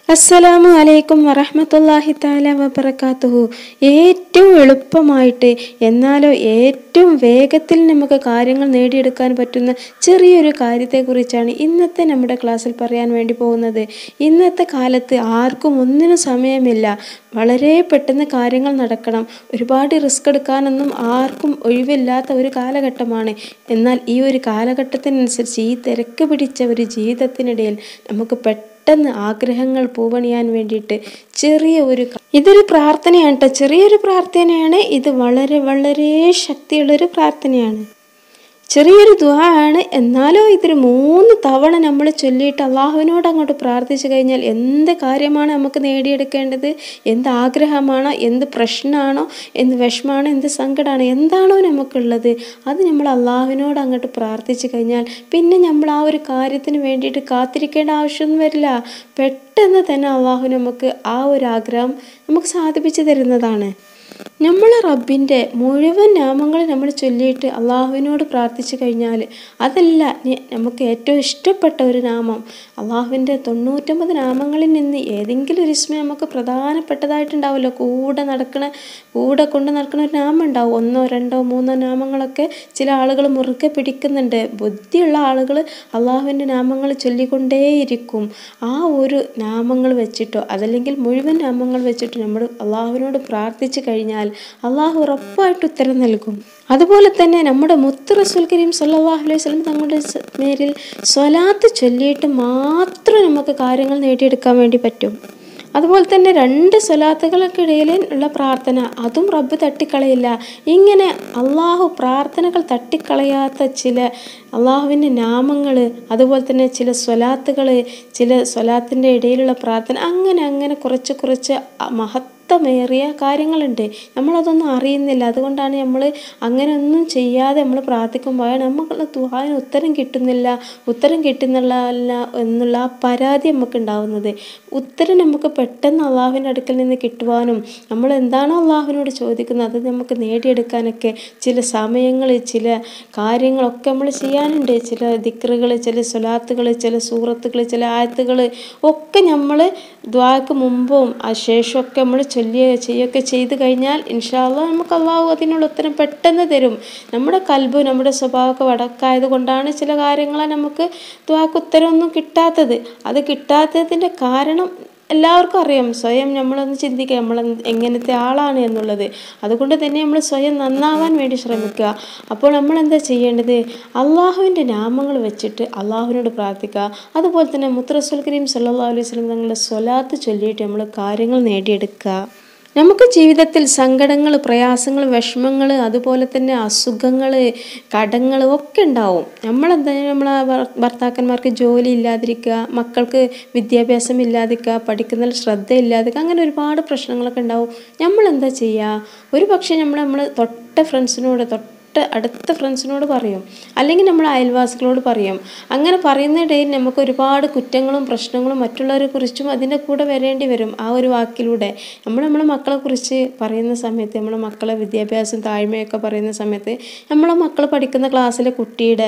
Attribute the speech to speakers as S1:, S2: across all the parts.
S1: അസ്സലാമു അലൈക്കും വറഹ്മത്തുള്ളാഹി തആല വബറകാതുഹു ഏറ്റവും എളുപ്പമായിട്ട് എന്നാലോ ഏറ്റവും വേഗത്തിൽ നമുക്ക് കാര്യങ്ങൾ നേടിയെടുക്കാൻ പറ്റുന്ന ചെറിയൊരു കാര്യത്തെക്കുറിച്ചാണ് ഇന്നത്തെ നമ്മുടെ ക്ലാസ്സിൽ പറയാൻ വേണ്ടി പോകുന്നത് ഇന്നത്തെ കാലത്ത് ആർക്കും ഒന്നിനും സമയമില്ല വളരെ പെട്ടെന്ന് കാര്യങ്ങൾ നടക്കണം ഒരുപാട് റിസ്ക് എടുക്കാനൊന്നും ആർക്കും ഒഴിവില്ലാത്ത ഒരു കാലഘട്ടമാണ് എന്നാൽ ഈ ഒരു കാലഘട്ടത്തിനനുസരിച്ച് ഈ തിരക്ക് പിടിച്ച ഒരു ജീവിതത്തിനിടയിൽ നമുക്ക് പെട്ടെന്ന് പെട്ടെന്ന് ആഗ്രഹങ്ങൾ പൂവണിയാൻ വേണ്ടിയിട്ട് ചെറിയ ഒരു ക- ഇതൊരു പ്രാർത്ഥനയാണ് കേട്ടോ ചെറിയൊരു പ്രാർത്ഥനയാണ് ഇത് വളരെ വളരെ ശക്തിയുള്ളൊരു പ്രാർത്ഥനയാണ് ചെറിയൊരു ദുആ ആണ് എന്നാലോ ഇതൊരു മൂന്ന് തവണ നമ്മൾ ചൊല്ലിയിട്ട് അള്ളാഹുവിനോട് അങ്ങോട്ട് പ്രാർത്ഥിച്ചു കഴിഞ്ഞാൽ എന്ത് കാര്യമാണ് നമുക്ക് നേടിയെടുക്കേണ്ടത് എന്ത് ആഗ്രഹമാണോ എന്ത് പ്രശ്നമാണോ എന്ത് വിഷമാണോ എന്ത് സങ്കടമാണോ എന്താണോ നമുക്കുള്ളത് അത് നമ്മൾ അള്ളാഹുവിനോട് അങ്ങോട്ട് പ്രാർത്ഥിച്ചു കഴിഞ്ഞാൽ പിന്നെ നമ്മൾ ആ ഒരു കാര്യത്തിന് വേണ്ടിയിട്ട് കാത്തിരിക്കേണ്ട ആവശ്യമൊന്നും വരില്ല പെട്ടെന്ന് തന്നെ അള്ളാഹു നമുക്ക് ആ ഒരു ആഗ്രഹം നമുക്ക് സാധിപ്പിച്ചു തരുന്നതാണ് നമ്മളെ റബ്ബിൻ്റെ മുഴുവൻ നാമങ്ങൾ നമ്മൾ ചൊല്ലിയിട്ട് അള്ളാഹുവിനോട് പ്രാർത്ഥിച്ചു കഴിഞ്ഞാൽ അതല്ല നി- നമുക്ക് ഏറ്റവും ഇഷ്ടപ്പെട്ട ഒരു നാമം അള്ളാഹുവിൻ്റെ തൊണ്ണൂറ്റൊമ്പത് നാമങ്ങളിൽ നിന്ന് ഏതെങ്കിലും ഒരു ഇസ്മ നമുക്ക് പ്രധാനപ്പെട്ടതായിട്ടുണ്ടാവുമല്ലോ കൂടെ നടക്കണ കൂടെ കൊണ്ട് നടക്കുന്ന ഒരു നാമം ഉണ്ടാവും ഒന്നോ രണ്ടോ മൂന്നോ നാമങ്ങളൊക്കെ ചില ആളുകൾ മുറുകെ പിടിക്കുന്നുണ്ട് ബുദ്ധിയുള്ള ആളുകൾ അള്ളാഹുവിൻ്റെ നാമങ്ങൾ ചൊല്ലിക്കൊണ്ടേയിരിക്കും ആ ഒരു നാമങ്ങൾ വെച്ചിട്ടോ അതല്ലെങ്കിൽ മുഴുവൻ നാമങ്ങൾ വെച്ചിട്ട് നമ്മൾ അള്ളാഹുവിനോട് പ്രാർത്ഥിച്ചു കഴിഞ്ഞാൽ അള്ളാഹു ഉറപ്പായിട്ട് ഉത്തരം നൽകും അതുപോലെ തന്നെ നമ്മുടെ മുത്ത് റസൂൽ കരീം സല്ലല്ലാഹു അലൈഹി വസല്ലം തങ്ങളുടെ സ- മേലിൽ സ്വലാത്ത് ചൊല്ലിയിട്ട് മാത്രം നമുക്ക് കാര്യങ്ങൾ നേടിയെടുക്കാൻ വേണ്ടി പറ്റും അതുപോലെ തന്നെ രണ്ട് സ്വലാത്തുകൾക്കിടയിൽ ഉള്ള പ്രാർത്ഥന അതും റബ്ബ് തട്ടിക്കളയില്ല ഇങ്ങനെ അള്ളാഹു പ്രാർത്ഥനകൾ തട്ടിക്കളയാത്ത ചില അള്ളാഹുവിൻ്റെ നാമങ്ങൾ അതുപോലെ തന്നെ ചില സ്വലാത്തുകൾ ചില സ്വലാത്തിൻ്റെ ഇടയിലുള്ള പ്രാർത്ഥന അങ്ങനെ അങ്ങനെ കുറച്ച് കുറച്ച് മഹത്വമേറിയ കാര്യങ്ങളുണ്ട് നമ്മളതൊന്നും അറിയുന്നില്ല അതുകൊണ്ടാണ് നമ്മൾ അങ്ങനെ ഒന്നും ചെയ്യാതെ നമ്മൾ പ്രാർത്ഥിക്കുമ്പോൾ നമുക്ക് ദുആന് ഉത്തരം കിട്ടുന്നില്ല ഉത്തരം കിട്ടുന്നില്ല എന്നുള്ള ആ പരാതി നമുക്ക് ഉണ്ടാവുന്നത് ഉത്തരം നമുക്ക് പെട്ടെന്ന് അള്ളാഹുവിൻ്റെ അടുക്കൽ നിന്ന് കിട്ടുവാനും നമ്മൾ എന്താണോ അള്ളാഹുവിനോട് ചോദിക്കുന്നത് അത് നമുക്ക് നേടിയെടുക്കാനൊക്കെ ചില സമയങ്ങൾ ചില കാര്യങ്ങളൊക്കെ നമ്മൾ ചെയ്യാനുണ്ട് ചില ദിക്റുകൾ ചില സ്വലാത്തുകൾ ചില സൂറത്തുകൾ ചില ആയത്തുകൾ ഒക്കെ നമ്മൾ ദ്വാക്ക് മുമ്പും ആ ശേഷമൊക്കെ നമ്മൾ ചൊല്ലുക ചെയ്യുകയൊക്കെ ചെയ്ത് കഴിഞ്ഞാൽ ഇൻഷാല്ല നമുക്ക് അള്ളാഹു അതിനുള്ള ഉത്തരം പെട്ടെന്ന് തരും നമ്മുടെ കൽബ് നമ്മുടെ സ്വഭാവമൊക്കെ വടക്കായത് കൊണ്ടാണ് ചില കാര്യങ്ങൾ നമുക്ക് ദ്വാക്ക് ഉത്തരമൊന്നും കിട്ടാത്തത് അത് കിട്ടാത്തതിൻ്റെ കാരണം എല്ലാവർക്കും അറിയാം സ്വയം നമ്മളൊന്ന് ചിന്തിക്കുക നമ്മൾ എങ്ങനത്തെ ആളാണ് എന്നുള്ളത് അതുകൊണ്ട് തന്നെ നമ്മൾ സ്വയം നന്നാവാൻ വേണ്ടി ശ്രമിക്കുക അപ്പോൾ നമ്മൾ എന്താ ചെയ്യേണ്ടത് അള്ളാഹുവിൻ്റെ നാമങ്ങൾ വെച്ചിട്ട് അള്ളാഹുവിനോട് പ്രാർത്ഥിക്കുക അതുപോലെ തന്നെ മുത്തറസുൽ കരീം സല്ലല്ലാഹു അലൈഹി വസല്ലം തങ്ങളുടെ സ്വലാത്ത് ചൊല്ലിയിട്ട് നമ്മൾ കാര്യങ്ങൾ നേടിയെടുക്കുക നമുക്ക് ജീവിതത്തിൽ സങ്കടങ്ങൾ പ്രയാസങ്ങൾ വിഷമങ്ങൾ അതുപോലെ തന്നെ അസുഖങ്ങൾ കടങ്ങൾ ഒക്കെ ഉണ്ടാവും നമ്മളെന്തായാലും നമ്മളെ ഭർ- ഭർത്താക്കന്മാർക്ക് ജോലി ഇല്ലാതിരിക്കുക മക്കൾക്ക് വിദ്യാഭ്യാസം ഇല്ലാതിരിക്കുക പഠിക്കുന്നതിൽ ശ്രദ്ധ ഇല്ലാതിരിക്കുക അങ്ങനെ ഒരുപാട് പ്രശ്നങ്ങളൊക്കെ ഉണ്ടാവും നമ്മളെന്താ ചെയ്യുക ഒരു പക്ഷേ നമ്മൾ നമ്മൾ തൊട്ട ഫ്രണ്ട്സിനോട് തൊട്ട അടുത്ത ഫ്രണ്ട്സിനോട് പറയും അല്ലെങ്കിൽ നമ്മൾ അയൽവാസികളോട് പറയും അങ്ങനെ പറയുന്നിടയിൽ നമുക്ക് ഒരുപാട് കുറ്റങ്ങളും പ്രശ്നങ്ങളും മറ്റുള്ളവരെ കുറിച്ചും അതിൻ്റെ കൂടെ വരേണ്ടി വരും ആ ഒരു വാക്കിലൂടെ നമ്മൾ നമ്മളെ മക്കളെ കുറിച്ച് പറയുന്ന സമയത്ത് നമ്മളെ മക്കളെ വിദ്യാഭ്യാസം താഴ്മയൊക്കെ പറയുന്ന സമയത്ത് നമ്മളെ മക്കൾ പഠിക്കുന്ന ക്ലാസ്സിലെ കുട്ടിയുടെ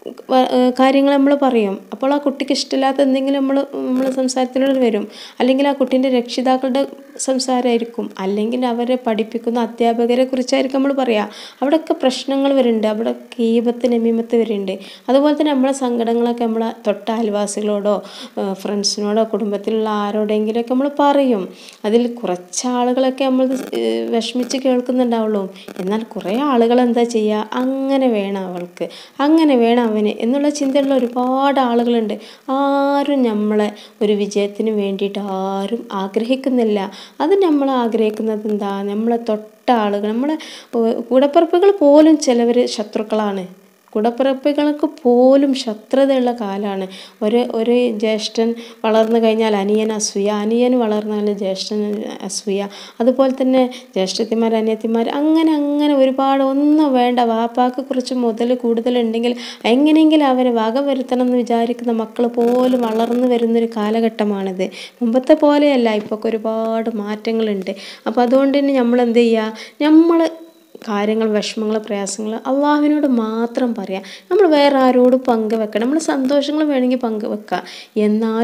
S1: കാര്യങ്ങൾ നമ്മൾ പറയും അപ്പോൾ ആ കുട്ടിക്ക് ഇഷ്ടമില്ലാത്ത എന്തെങ്കിലും നമ്മൾ നമ്മൾ സംസാരത്തിലൂടെ വരും അല്ലെങ്കിൽ ആ കുട്ടീൻ്റെ രക്ഷിതാക്കളുടെ സംസാരമായിരിക്കും അല്ലെങ്കിൽ അവരെ പഠിപ്പിക്കുന്ന അധ്യാപകരെ കുറിച്ചായിരിക്കും നമ്മൾ പറയുക അവിടെയൊക്കെ പ്രശ്നങ്ങൾ വരുന്നുണ്ട് അവിടെ കീപത്ത് നമീമത്ത് വരുന്നുണ്ട് അതുപോലെ തന്നെ നമ്മളെ സങ്കടങ്ങളൊക്കെ നമ്മളെ തൊട്ട അയൽവാസികളോടോ ഏഹ് ഫ്രണ്ട്സിനോടോ കുടുംബത്തിലുള്ള ആരോടെങ്കിലുമൊക്കെ നമ്മൾ പറയും അതിൽ കുറച്ച് ആളുകളൊക്കെ നമ്മൾ ഏഹ് വിഷമിച്ച് കേൾക്കുന്നുണ്ടാവുള്ളൂ എന്നാൽ കുറേ ആളുകൾ എന്താ ചെയ്യുക അങ്ങനെ വേണം അവൾക്ക് അങ്ങനെ വേണം അവന് എന്നുള്ള ചിന്തയുള്ള ഒരുപാട് ആളുകളുണ്ട് ആരും നമ്മളെ ഒരു വിജയത്തിന് വേണ്ടിയിട്ട് ആരും ആഗ്രഹിക്കുന്നില്ല അത് നമ്മൾ ആഗ്രഹിക്കുന്നത് എന്താ നമ്മളെ തൊട്ട ആളുകൾ നമ്മളെ ഏഹ് കൂടപ്പിറപ്പുകൾ പോലും ചിലവർ ശത്രുക്കളാണ് കൂടപ്പിറപ്പുകൾക്ക് പോലും ശത്രുതയുള്ള കാലമാണ് ഒരു ഒരു ജ്യേഷ്ഠൻ വളർന്നു കഴിഞ്ഞാൽ അനിയൻ അസൂയ അനിയൻ വളർന്നാൽ ജ്യേഷ്ഠൻ അസൂയ അതുപോലെ തന്നെ ജ്യേഷ്ഠത്തിമാർ അനിയത്തിമാർ അങ്ങനെ അങ്ങനെ ഒരുപാട് ഒന്നും വേണ്ട വാപ്പാക്ക് കുറച്ച് മുതൽ കൂടുതലുണ്ടെങ്കിൽ എങ്ങനെയെങ്കിലും അവരെ വക വരുത്തണം എന്ന് വിചാരിക്കുന്ന മക്കൾ പോലും വളർന്നു വരുന്നൊരു കാലഘട്ടമാണിത് മുമ്പത്തെ പോലെയല്ല ഇപ്പോൾ ഒരുപാട് മാറ്റങ്ങളുണ്ട് അപ്പോൾ അതുകൊണ്ട് തന്നെ നമ്മൾ എന്ത് ചെയ്യുക നമ്മൾ കാര്യങ്ങൾ വിഷമങ്ങൾ പ്രയാസങ്ങൾ അള്ളാഹുവിനോട് മാത്രം പറയാം നമ്മൾ വേറെ ആരോടും പങ്കുവെക്കണം നമ്മൾ സന്തോഷങ്ങൾ വേണമെങ്കിൽ പങ്കുവെക്കാം എന്നാലും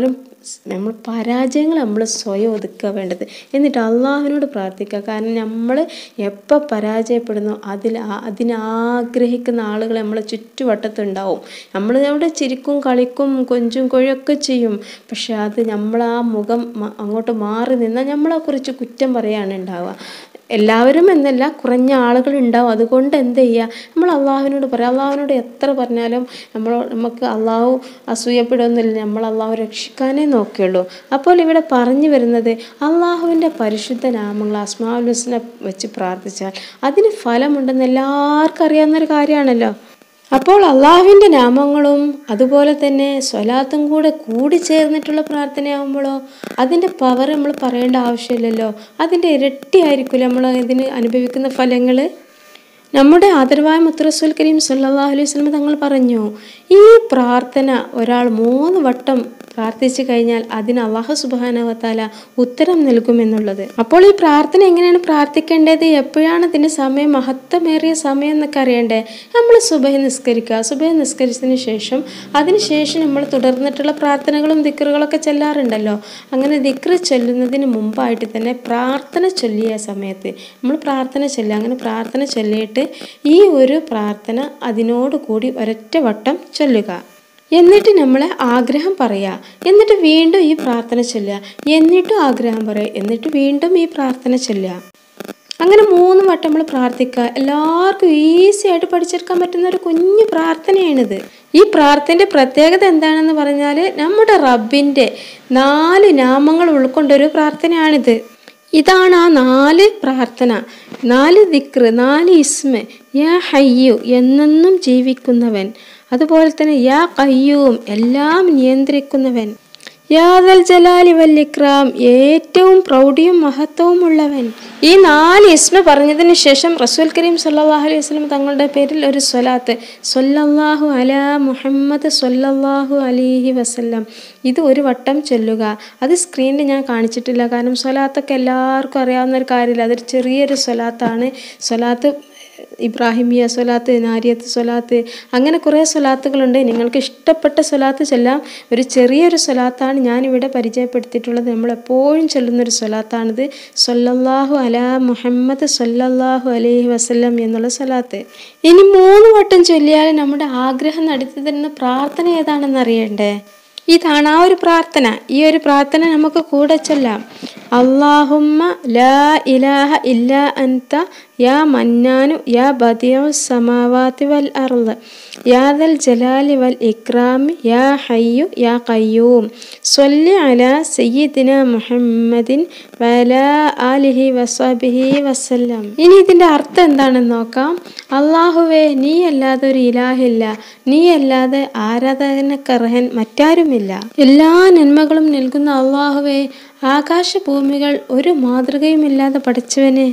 S1: നമ്മൾ പരാജയങ്ങൾ നമ്മൾ സ്വയം ഒതുക്കുക വേണ്ടത് എന്നിട്ട് അള്ളാഹുവിനോട് പ്രാർത്ഥിക്കുക കാരണം നമ്മൾ എപ്പോൾ പരാജയപ്പെടുന്നോ അതിൽ ആ- അതിനാഗ്രഹിക്കുന്ന ആളുകൾ നമ്മളെ ചുറ്റുവട്ടത്തുണ്ടാവും നമ്മൾ അവിടെ ചിരിക്കും കളിക്കും കൊഞ്ചും കൊഴയൊക്കെ ചെയ്യും പക്ഷെ അത് നമ്മൾ ആ മുഖം മ- അങ്ങോട്ട് മാറി നിന്നാൽ നമ്മളെക്കുറിച്ച് കുറ്റം പറയാണ് ഉണ്ടാവുക എല്ലാവരും എന്നല്ല കുറഞ്ഞ ആളുകൾ ഉണ്ടാവും അതുകൊണ്ട് എന്ത് ചെയ്യുക നമ്മൾ അള്ളാഹുവിനോട് പറയാം അള്ളാഹുവിനോട് എത്ര പറഞ്ഞാലും നമ്മൾ നമുക്ക് അള്ളാഹു അസൂയപ്പെടുന്നില്ല നമ്മൾ അള്ളാഹു രക്ഷിക്കാനേ നോക്കിയുള്ളൂ അപ്പോൾ ഇവിടെ പറഞ്ഞു വരുന്നത് അള്ളാഹുവിൻ്റെ പരിശുദ്ധ നാമങ്ങൾ അസ്മാഉൽ ഹുസ്ന വെച്ച് പ്രാർത്ഥിച്ചാൽ അതിന് ഫലമുണ്ടെന്ന് എല്ലാവർക്കും അറിയാവുന്നൊരു കാര്യമാണല്ലോ അപ്പോൾ അള്ളാഹുവിൻ്റെ നാമങ്ങളും അതുപോലെ തന്നെ സ്വലാത്തും കൂടെ കൂടി ചേർന്നിട്ടുള്ള പ്രാർത്ഥനയാകുമ്പോഴോ അതിൻ്റെ പവർ നമ്മൾ പറയേണ്ട ആവശ്യമില്ലല്ലോ അതിൻ്റെ ഇരട്ടിയായിരിക്കില്ല നമ്മൾ ഇതിന് അനുഭവിക്കുന്ന ഫലങ്ങൾ നമ്മുടെ ആദരവായ മുത്തറസുൽ കരീം സല്ലല്ലാഹു അലൈഹി വസല്ലം തങ്ങൾ പറഞ്ഞു ഈ പ്രാർത്ഥന ഒരാൾ മൂന്ന് വട്ടം പ്രാർത്ഥിച്ചു കഴിഞ്ഞാൽ അതിന് അള്ളാഹു സുബാനവത്താല ഉത്തരം നൽകുമെന്നുള്ളത് അപ്പോൾ ഈ പ്രാർത്ഥന എങ്ങനെയാണ് പ്രാർത്ഥിക്കേണ്ടത് എപ്പോഴാണ് ഇതിൻ്റെ സമയം മഹത്വമേറിയ സമയം എന്നൊക്കെ അറിയണ്ടേ നമ്മൾ സുബഹ നിസ്കരിക്കുക സുബഹ നിസ്കരിച്ചതിന് ശേഷം അതിനുശേഷം നമ്മൾ തുടർന്നിട്ടുള്ള പ്രാർത്ഥനകളും ദിക്കറുകളൊക്കെ ചെല്ലാറുണ്ടല്ലോ അങ്ങനെ ദിക്റ് ചൊല്ലുന്നതിന് മുമ്പായിട്ട് തന്നെ പ്രാർത്ഥന ചൊല്ലിയ സമയത്ത് നമ്മൾ പ്രാർത്ഥന ചൊല്ലുക അങ്ങനെ പ്രാർത്ഥന ചൊല്ലിയിട്ട് ഈ ഒരു പ്രാർത്ഥന അതിനോട് കൂടി ഒരൊറ്റ വട്ടം ചൊല്ലുക എന്നിട്ട് നമ്മൾ ആഗ്രഹം പറയുക എന്നിട്ട് വീണ്ടും ഈ പ്രാർത്ഥന ചൊല്ലുക എന്നിട്ടും ആഗ്രഹം പറയുക എന്നിട്ട് വീണ്ടും ഈ പ്രാർത്ഥന ചൊല്ലുക അങ്ങനെ മൂന്ന് വട്ടം നമ്മൾ പ്രാർത്ഥിക്കുക എല്ലാവർക്കും ഈസി ആയിട്ട് പഠിച്ചെടുക്കാൻ പറ്റുന്ന ഒരു കുഞ്ഞു പ്രാർത്ഥനയാണിത് ഈ പ്രാർത്ഥനയുടെ പ്രത്യേകത എന്താണെന്ന് പറഞ്ഞാൽ നമ്മുടെ റബ്ബിൻ്റെ നാല് നാമങ്ങൾ ഉൾക്കൊണ്ടൊരു പ്രാർത്ഥനയാണിത് ഇതാണ് ആ നാല് പ്രാർത്ഥന നാല് ദിക്റ് നാല് ഇസ്മ യാ ഹയ്യു എന്നെന്നും ജീവിക്കുന്നവൻ അതുപോലെ തന്നെ യാ കയ്യൂം എല്ലാം നിയന്ത്രിക്കുന്നവൻ യാദൽ ജലാലി വല്ലിക്രാം ഏറ്റവും പ്രൗഢിയും മഹത്വവും ഉള്ളവൻ ഈ നാല് ഇസ്മ പറഞ്ഞതിന് ശേഷം റസൂൽ കരീം സല്ലല്ലാഹു അലൈഹി വസല്ലം തങ്ങളുടെ പേരിൽ ഒരു സ്വലാത്ത് സല്ലല്ലാഹു അലാ മുഹമ്മദ് സല്ലല്ലാഹു അലൈഹി വസല്ലം ഇത് ഒരു വട്ടം ചൊല്ലുക അത് സ്ക്രീനിൽ ഞാൻ കാണിച്ചിട്ടില്ല കാരണം സ്വലാത്തൊക്കെ എല്ലാവർക്കും അറിയാവുന്ന ഒരു കാര്യമില്ല അതൊരു ചെറിയൊരു സ്വലാത്താണ് സ്വലാത്ത് ഇബ്രാഹിമിയ സ്വലാത്ത് നാരിയത്ത് സ്വലാത്ത് അങ്ങനെ കുറേ സ്വലാത്തുകളുണ്ട് നിങ്ങൾക്ക് ഇഷ്ടപ്പെട്ട സ്വലാത്ത് ചൊല്ലാം ഒരു ചെറിയൊരു സ്വലാത്താണ് ഞാനിവിടെ പരിചയപ്പെടുത്തിയിട്ടുള്ളത് നമ്മൾ എപ്പോഴും ചൊല്ലുന്നൊരു സ്വലാത്താണിത് സൊല്ലല്ലാഹു അലാ മുഹമ്മദ് സൊല്ലല്ലാഹു അലൈഹി വസല്ലം എന്നുള്ള സ്വലാത്ത് ഇനി മൂന്ന് വട്ടം ചൊല്ലിയാൽ നമ്മുടെ ആഗ്രഹം നടത്തി തരുന്ന പ്രാർത്ഥന ഏതാണെന്ന് അറിയണ്ടേ ഇതാണ് ആ ഒരു പ്രാർത്ഥന ഈ ഒരു പ്രാർത്ഥന നമുക്ക് കൂടെ ചൊല്ലാം അള്ളാഹുമ്മ ലാ ഇലാഹ ഇല്ല അൻത യാ മന്നാനു യാ ബദിയു സമാവാതി വൽ അർള് യാദൽ ജലാലി വൽ ഇക്രാമി യാ ഹയ്യു യാ ഖയ്യൂം സ്വല്ലി അലാ സയ്യിദിന മുഹമ്മദിൻ വലാ ആലിഹി വസബിഹി വസല്ലം ഇനി ഇതിൻ്റെ അർത്ഥം എന്താണെന്ന് നോക്കാം അള്ളാഹുവേ നീ അല്ലാതെ ഒരു ഇലാഹില്ല നീ അല്ലാതെ ആരാധനക്കർഹൻ മറ്റാരുമില്ല എല്ലാ നന്മകളും നൽകുന്ന അള്ളാഹുവേ ആകാശഭൂമികൾ ഒരു മാതൃകയുമില്ലാതെ പഠിച്ചവനെ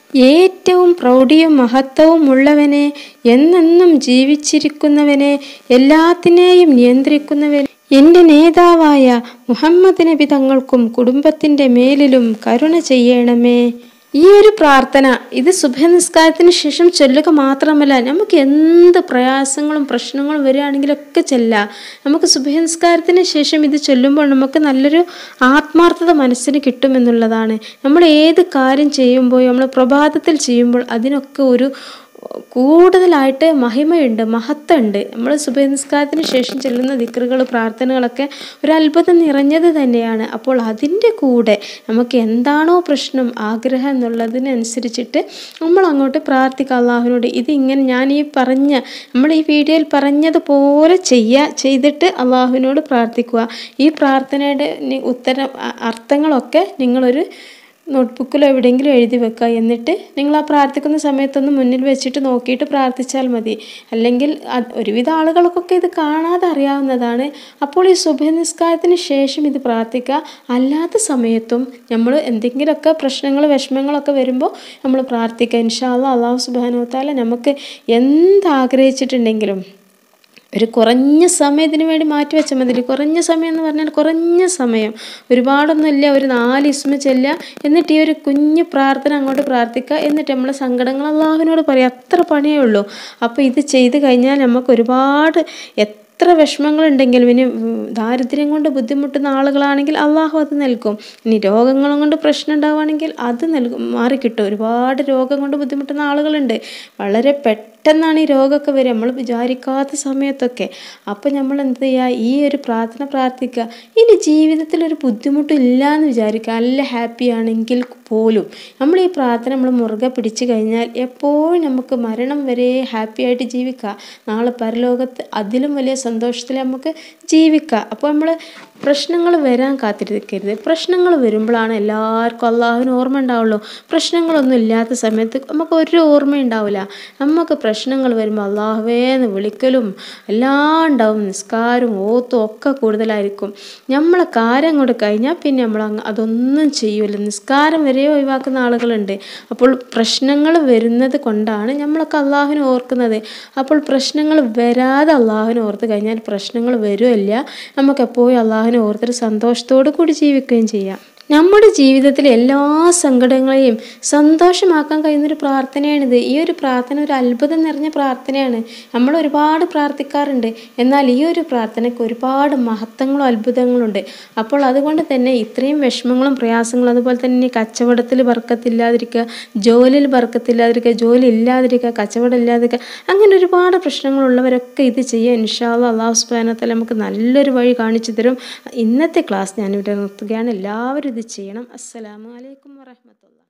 S1: ഏറ്റവും പ്രൗഢിയും മഹത്വവും ഉള്ളവനെ എന്നെന്നും ജീവിച്ചിരിക്കുന്നവനെ എല്ലാത്തിനെയും നിയന്ത്രിക്കുന്നവൻ എൻ്റെ നേതാവായ മുഹമ്മദ് നബി തങ്ങൾക്കും കുടുംബത്തിൻ്റെ മേലിലും കരുണ ചെയ്യണമേ ഈ ഒരു പ്രാർത്ഥന ഇത് സുഭനിസ്കാരത്തിന് ശേഷം ചൊല്ലുക മാത്രമല്ല നമുക്ക് എന്ത് പ്രയാസങ്ങളും പ്രശ്നങ്ങളും വരികയാണെങ്കിലൊക്കെ ചെല്ലാം നമുക്ക് സുഭനിസ്കാരത്തിന് ശേഷം ഇത് ചൊല്ലുമ്പോൾ നമുക്ക് നല്ലൊരു ആത്മാർത്ഥത മനസ്സിന് കിട്ടുമെന്നുള്ളതാണ് നമ്മൾ ഏത് കാര്യം ചെയ്യുമ്പോൾ നമ്മൾ പ്രഭാതത്തിൽ ചെയ്യുമ്പോൾ അതിനൊക്കെ ഒരു കൂടുതലായിട്ട് മഹിമയുണ്ട് മഹത്വമുണ്ട് നമ്മൾ സുബഹിസ്കാരത്തിന് ശേഷം ചെല്ലുന്ന ദിക്റുകൾ പ്രാർത്ഥനകളൊക്കെ ഒരു അത്ഭുതം നിറഞ്ഞത് തന്നെയാണ് അപ്പോൾ അതിൻ്റെ കൂടെ നമുക്ക് എന്താണോ പ്രശ്നം ആഗ്രഹം എന്നുള്ളതിനനുസരിച്ചിട്ട് നമ്മൾ അങ്ങോട്ട് പ്രാർത്ഥിക്കുക അള്ളാഹുവിനോട് ഇതിങ്ങനെ ഞാൻ ഈ പറഞ്ഞ നമ്മൾ ഈ വീഡിയോയിൽ പറഞ്ഞതുപോലെ ചെയ്യുക ചെയ്തിട്ട് അള്ളാഹുവിനോട് പ്രാർത്ഥിക്കുക ഈ പ്രാർത്ഥനയുടെ നി- ഉത്തരം അ- അർത്ഥങ്ങളൊക്കെ നിങ്ങളൊരു നോട്ട്ബുക്കിലോ എവിടെയെങ്കിലും എഴുതി വെക്കുക എന്നിട്ട് നിങ്ങൾ ആ പ്രാർത്ഥിക്കുന്ന സമയത്തൊന്ന് മുന്നിൽ വെച്ചിട്ട് നോക്കിയിട്ട് പ്രാർത്ഥിച്ചാൽ മതി അല്ലെങ്കിൽ അത് ഒരുവിധ ആളുകൾക്കൊക്കെ ഇത് കാണാതെ അറിയാവുന്നതാണ് അപ്പോൾ ഈ ശുഭനിസ്കാരത്തിന് ശേഷം ഇത് പ്രാർത്ഥിക്കുക അല്ലാത്ത സമയത്തും നമ്മൾ എന്തെങ്കിലുമൊക്കെ പ്രശ്നങ്ങൾ വിഷമങ്ങളൊക്കെ വരുമ്പോൾ നമ്മൾ പ്രാർത്ഥിക്കുക ഇൻഷാല്ല അള്ളാഹു സുബാനുത്താല നമുക്ക് എന്താഗ്രഹിച്ചിട്ടുണ്ടെങ്കിലും ഒരു കുറഞ്ഞ സമയത്തിന് വേണ്ടി മാറ്റി വെച്ചാൽ മതി കുറഞ്ഞ സമയം എന്ന് പറഞ്ഞാൽ കുറഞ്ഞ സമയം ഒരുപാടൊന്നുമില്ല ഒരു നാല് ഇസ്മ ചെല്ലുക എന്നിട്ട് ഈ ഒരു കുഞ്ഞു പ്രാർത്ഥന അങ്ങോട്ട് പ്രാർത്ഥിക്കുക എന്നിട്ട് നമ്മളെ സങ്കടങ്ങൾ അള്ളാഹുവിനോട് പറയുക അത്ര പണിയേ ഉള്ളൂ അപ്പോൾ ഇത് ചെയ്ത് കഴിഞ്ഞാൽ നമുക്ക് ഒരുപാട് എത്ര എത്ര വിഷമങ്ങളുണ്ടെങ്കിലും ഇനി ഉം, ദാരിദ്ര്യം കൊണ്ട് ബുദ്ധിമുട്ടുന്ന ആളുകളാണെങ്കിൽ അള്ളാഹു അത് നൽകും ഇനി രോഗങ്ങളും കൊണ്ട് പ്രശ്നം ഉണ്ടാവുകയാണെങ്കിൽ അത് നൽകും മാറിക്കിട്ടും ഒരുപാട് രോഗം കൊണ്ട് ബുദ്ധിമുട്ടുന്ന ആളുകളുണ്ട് വളരെ പെട്ടെന്നാണ് ഈ രോഗമൊക്കെ വരിക നമ്മൾ വിചാരിക്കാത്ത സമയത്തൊക്കെ അപ്പോൾ നമ്മൾ എന്ത് ചെയ്യുക ഈ ഒരു പ്രാർത്ഥന പ്രാർത്ഥിക്കുക ഇനി ജീവിതത്തിൽ ഒരു ബുദ്ധിമുട്ടും ഇല്ല എന്ന് വിചാരിക്കുക നല്ല ഹാപ്പി ആണെങ്കിൽ പോലും നമ്മൾ ഈ പ്രാർത്ഥന നമ്മൾ മുറുകെ പിടിച്ചു കഴിഞ്ഞാൽ എപ്പോഴും നമുക്ക് മരണം വരെ ഹാപ്പി ആയിട്ട് ജീവിക്കുക നാളെ പരലോകത്ത് അതിലും വലിയ സന്തോഷത്തിൽ നമുക്ക് ജീവിക്കുക അപ്പോൾ നമ്മൾ പ്രശ്നങ്ങൾ വരാൻ കാത്തിരിക്കരുത് പ്രശ്നങ്ങൾ വരുമ്പോഴാണ് എല്ലാവർക്കും അള്ളാഹുവിന് ഓർമ്മ ഉണ്ടാവുള്ളൂ പ്രശ്നങ്ങളൊന്നും ഇല്ലാത്ത സമയത്ത് നമുക്ക് ഒരു ഓർമ്മ ഉണ്ടാവില്ല നമുക്ക് പ്രശ്നങ്ങൾ വരുമ്പോൾ അള്ളാഹുവേ എന്ന് വിളിക്കലും എല്ലാം ഉണ്ടാവും നിസ്കാരവും ഓത്തും ഒക്കെ കൂടുതലായിരിക്കും നമ്മളെ കാര്യം അങ്ങോട്ട് കഴിഞ്ഞാൽ പിന്നെ നമ്മൾ അങ്ങ് അതൊന്നും ചെയ്യൂല നിസ്കാരം വരെ ഒഴിവാക്കുന്ന ആളുകളുണ്ട് അപ്പോൾ പ്രശ്നങ്ങൾ വരുന്നത് കൊണ്ടാണ് നമ്മളൊക്കെ അള്ളാഹുവിനെ ഓർക്കുന്നത് അപ്പോൾ പ്രശ്നങ്ങൾ വരാതെ അള്ളാഹുവിനെ ഓർത്ത് കഴിഞ്ഞാൽ പ്രശ്നങ്ങൾ വരുമില്ല നമുക്ക് എപ്പോഴും അള്ളാഹുവിനെ ഓർത്തൊരു സന്തോഷത്തോടു കൂടി ജീവിക്കുകയും ചെയ്യാം നമ്മുടെ ജീവിതത്തിലെ എല്ലാ സങ്കടങ്ങളെയും സന്തോഷമാക്കാൻ കഴിയുന്നൊരു പ്രാർത്ഥനയാണിത് ഈ ഒരു പ്രാർത്ഥന ഒരു അത്ഭുതം നിറഞ്ഞ പ്രാർത്ഥനയാണ് നമ്മൾ ഒരുപാട് പ്രാർത്ഥിക്കാറുണ്ട് എന്നാൽ ഈ ഒരു പ്രാർത്ഥനയ്ക്ക് ഒരുപാട് മഹത്വങ്ങളും അത്ഭുതങ്ങളുണ്ട് അപ്പോൾ അതുകൊണ്ട് തന്നെ ഇത്രയും വിഷമങ്ങളും പ്രയാസങ്ങളും അതുപോലെ തന്നെ കച്ചവടത്തിൽ ബർക്കത്തില്ലാതിരിക്കുക ജോലിയിൽ ബർക്കത്തില്ലാതിരിക്കുക ജോലി ഇല്ലാതിരിക്കുക കച്ചവടം ഇല്ലാതിരിക്കുക അങ്ങനെ ഒരുപാട് പ്രശ്നങ്ങളുള്ളവരൊക്കെ ഇത് ചെയ്യുക ഇൻഷാല്ല അള്ളാഹു സുബാനത്തല നമുക്ക് നല്ലൊരു വഴി കാണിച്ചു തരും ഇന്നത്തെ ക്ലാസ് ഞാനിവിടെ നിർത്തുകയാണ് എല്ലാവരും ഇത് ചെയ്യണം അസ്സലാമു അലൈക്കും വറഹമത്തുള്ള